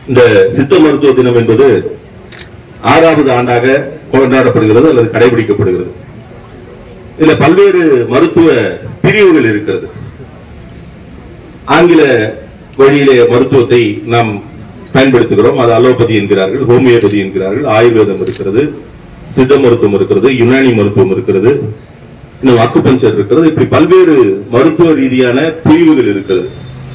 இந்த சித்த மருத்துவ தினம் என்பது ஆறாவது ஆண்டாக கொண்டாடப்படுகிறது அல்லது கடைபிடிக்கப்படுகிறது இதுல பல்வேறு மருத்துவ பிரிவுகள் இருக்கிறது ஆங்கில வழியிலே மருத்துவத்தை நாம் பயன்படுத்துகிறோம் அது அலோபதி என்கிறார்கள் ஹோமியோபதி என்கிறார்கள் ஆயுர்வேதம் இருக்கிறது சித்த மருத்துவம் இருக்கிறது யுனானி மருத்துவம் இருக்கிறது இன்னும் அக்குபஞ்சர் இருக்கிறது இப்படி பல்வேறு மருத்துவ ரீதியான பிரிவுகள் இருக்கிறது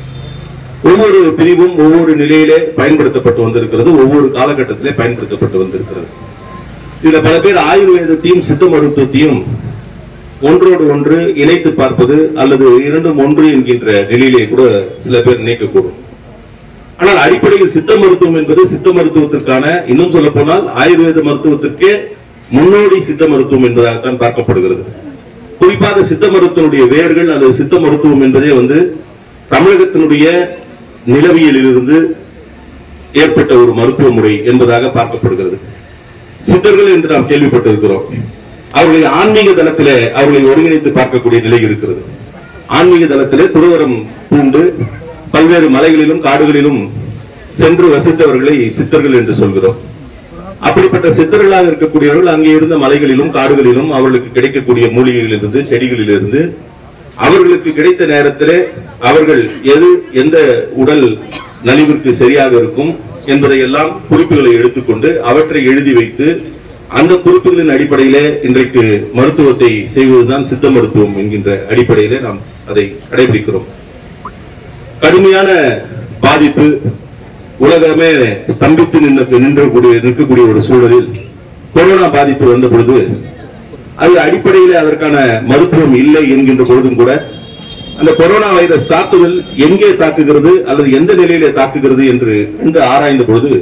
ஒவ்வொரு பிரிவும் ஒவ்வொரு நிலையிலே பயன்படுத்தப்பட்டு வந்திருக்கிறது ஒவ்வொரு காலகட்டத்திலே பயன்படுத்தப்பட்டு வந்திருக்கிறது இதுல பல பேர் ஆயுர்வேதத்தையும் சித்த மருத்துவத்தையும் ஒன்றோடு ஒன்று இணைத்து பார்ப்பது அல்லது இரண்டும் ஒன்று என்கின்ற நிலையிலே கூட சில பேர் நினைக்கக்கூடும் ஆனால் அடிப்படையில் சித்த மருத்துவம் என்பது சித்த மருத்துவத்திற்கான இன்னும் சொல்ல போனால் ஆயுர்வேத மருத்துவத்திற்கே முன்னோடி சித்த மருத்துவம் என்பதாகத்தான் பார்க்கப்படுகிறது குறிப்பாக சித்த மருத்துவனுடைய வேர்கள் அல்லது சித்த மருத்துவம் என்பதே வந்து தமிழகத்தினுடைய நிலவியலிலிருந்து ஏற்பட்ட ஒரு மருத்துவ முறை என்பதாக பார்க்கப்படுகிறது சித்தர்கள் என்று நாம் கேள்விப்பட்டிருக்கிறோம் அவர்களை ஆன்மீக தளத்திலே அவர்களை ஒருங்கிணைத்து பார்க்கக்கூடிய நிலை இருக்கிறது ஆன்மீக தளத்திலே துறவரம் பூண்டு பல்வேறு மலைகளிலும் காடுகளிலும் சென்று வசித்தவர்களை சித்தர்கள் என்று சொல்கிறோம் அப்படிப்பட்ட சித்தர்களாக இருக்கக்கூடியவர்கள் அங்கே இருந்த மலைகளிலும் காடுகளிலும் அவர்களுக்கு கிடைக்கக்கூடிய மூலிகைகளிலிருந்து செடிகளிலிருந்து அவர்களுக்கு கிடைத்த நேரத்திலே அவர்கள் எது எந்த உடல் நலிவிற்கு சரியாக இருக்கும் என்பதை எல்லாம் குறிப்புகளை எடுத்துக்கொண்டு அவற்றை எழுதி வைத்து அந்த குறிப்புகளின் அடிப்படையிலே இன்றைக்கு மருத்துவத்தை செய்வதுதான் சித்த மருத்துவம் என்கின்ற அடிப்படையிலே நாம் அதை கடைபிடிக்கிறோம் கடுமையான பாதிப்பு உலகமே ஸ்தம்பித்து நின்று நின்றக்கூடிய நிற்கக்கூடிய ஒரு சூழலில் கொரோனா பாதிப்பு வந்த பொழுது அது அடிப்படையில் அதற்கான மருத்துவம் இல்லை என்கின்ற பொழுதும் கூட அந்த கொரோனா வைரஸ் தாக்குதல் எங்கே தாக்குகிறது அல்லது எந்த நிலையிலே தாக்குகிறது என்று கண்டு ஆராய்ந்த பொழுது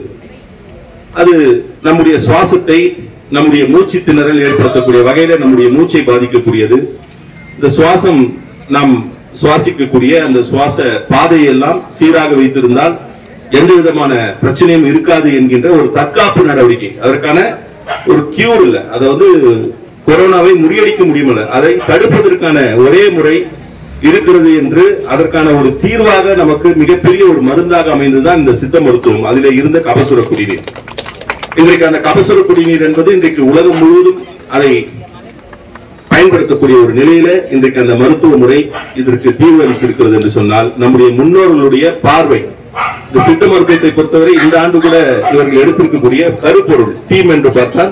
அது நம்முடைய சுவாசத்தை நம்முடைய மூச்சு திணறல் ஏற்படுத்தக்கூடிய வகையில நம்முடைய மூச்சை பாதிக்கக்கூடியது இந்த சுவாசம் நாம் சுவாசிக்கக்கூடிய அந்த சுவாச பாதையெல்லாம் சீராக வைத்திருந்தால் எந்த விதமான பிரச்சனையும் இருக்காது என்கின்ற ஒரு தற்காப்பு நடவடிக்கை அதற்கான ஒரு கியூர் இல்ல அதாவது கொரோனாவை முறியடிக்க முடியுமல்ல அதை தடுப்பதற்கான ஒரே முறை இருக்கிறது என்று அதற்கான ஒரு தீர்வாக நமக்கு மிகப்பெரிய ஒரு மருந்தாக அமைந்ததுதான் இந்த சித்த மருத்துவம் அதிலே இருந்த கபசுர குடிநீர் இன்றைக்கு அந்த கபசுர குடிநீர் என்பது இன்றைக்கு உலகம் முழுவதும் அதை பயன்படுத்தக்கூடிய ஒரு நிலையில இன்றைக்கு அந்த மருத்துவ முறை இதற்கு தீர்வு அளித்திருக்கிறது என்று சொன்னால் நம்முடைய முன்னோர்களுடைய பார்வை இந்த சித்த மருத்துவத்தை பொறுத்தவரை இந்த ஆண்டு கூட இவர்கள் எடுத்திருக்கக்கூடிய கருப்பொருள் தீம் என்று பார்த்தால்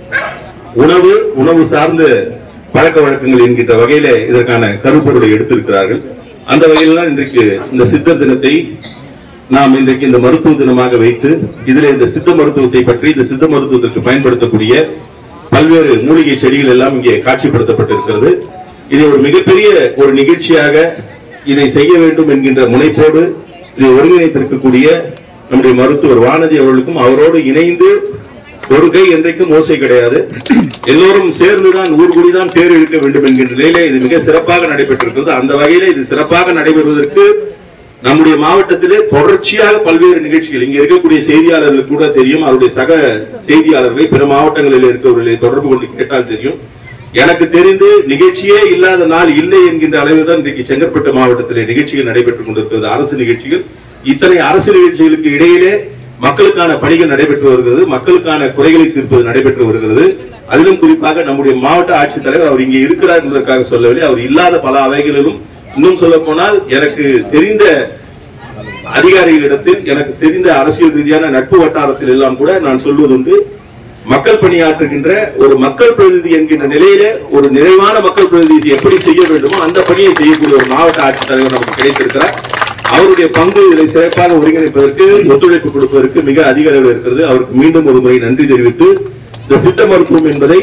உணவு உணவு சார்ந்த பழக்க வழக்கங்கள் என்கின்ற வகையில இதற்கான கருப்பொருளை எடுத்திருக்கிறார்கள் அந்த வகையில் தான் இன்றைக்கு இந்த சித்த தினத்தை நாம் இன்றைக்கு இந்த மருத்துவ தினமாக வைத்து இதில் இந்த சித்த மருத்துவத்தை பற்றி இந்த சித்த மருத்துவத்திற்கு பயன்படுத்தக்கூடிய பல்வேறு மூலிகை செடிகள் எல்லாம் இங்கே காட்சிப்படுத்தப்பட்டிருக்கிறது இதை ஒரு மிகப்பெரிய ஒரு நிகழ்ச்சியாக இதை செய்ய வேண்டும் என்கின்ற முனைப்போடு இதை ஒருங்கிணைத்திருக்கக்கூடிய நம்முடைய மருத்துவர் வானதி அவர்களுக்கும் அவரோடு இணைந்து ஒரு கை என்றைக்கும் ஓசை கிடையாது எல்லோரும் சேர்ந்துதான் ஊர்குடி தான் தேர் இழுக்க வேண்டும் என்கின்ற நிலையிலே இது மிக சிறப்பாக நடைபெற்றிருக்கிறது அந்த வகையில இது சிறப்பாக நடைபெறுவதற்கு நம்முடைய மாவட்டத்திலே தொடர்ச்சியாக பல்வேறு நிகழ்ச்சிகள் இங்க இருக்கக்கூடிய செய்தியாளர்களுக்கு கூட தெரியும் அவருடைய சக செய்தியாளர்களை பிற மாவட்டங்களில் இருக்கிறவர்களை தொடர்பு கொண்டு கேட்டால் தெரியும் எனக்கு தெரிந்து நிகழ்ச்சியே இல்லாத நாள் இல்லை என்கின்ற அளவில் தான் இன்றைக்கு செங்கற்பட்டு மாவட்டத்திலே நிகழ்ச்சிகள் நடைபெற்றுக் கொண்டிருக்கிறது அரசு நிகழ்ச்சிகள் இத்தனை அரசு நிகழ்ச்சிகளுக்கு இடையிலே மக்களுக்கான பணிகள் நடைபெற்று வருகிறது மக்களுக்கான குறைகளை தீர்ப்பது நடைபெற்று வருகிறது அதிலும் குறிப்பாக நம்முடைய மாவட்ட ஆட்சித்தலைவர் அவர் இங்கே இருக்கிறார் என்பதற்காக சொல்லவில்லை அவர் இல்லாத பல அவைகளிலும் இன்னும் சொல்ல போனால் எனக்கு தெரிந்த அதிகாரிகளிடத்தில் எனக்கு தெரிந்த அரசியல் ரீதியான நட்பு வட்டாரத்தில் எல்லாம் கூட நான் சொல்வதுண்டு மக்கள் பணியாற்றுகின்ற ஒரு மக்கள் பிரதிநிதி என்கின்ற நிலையில ஒரு நிறைவான மக்கள் பிரதிநிதி எப்படி செய்ய வேண்டுமோ அந்த பணியை செய்யக்கூடிய ஒரு மாவட்ட ஆட்சித்தலைவர் நமக்கு கிடைத்திருக்கிறார் அவருடைய பங்கு இதை சிறப்பாக ஒருங்கிணைப்பதற்கு ஒத்துழைப்பு கொடுப்பதற்கு மிக அதிக அளவில் இருக்கிறது அவருக்கு மீண்டும் ஒரு முறை நன்றி தெரிவித்து இந்த சித்த மருத்துவம் என்பதை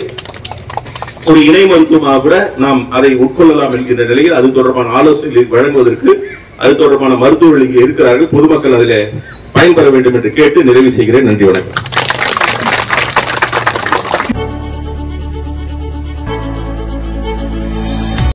ஒரு இணை மருத்துவமாக கூட நாம் அதை உட்கொள்ளலாம் என்கின்ற நிலையில் அது தொடர்பான ஆலோசனைகளை வழங்குவதற்கு அது தொடர்பான மருத்துவர்கள் இங்கே இருக்கிறார்கள் பொதுமக்கள் அதிலே பயன்பெற வேண்டும் என்று கேட்டு நிறைவு செய்கிறேன் நன்றி வணக்கம்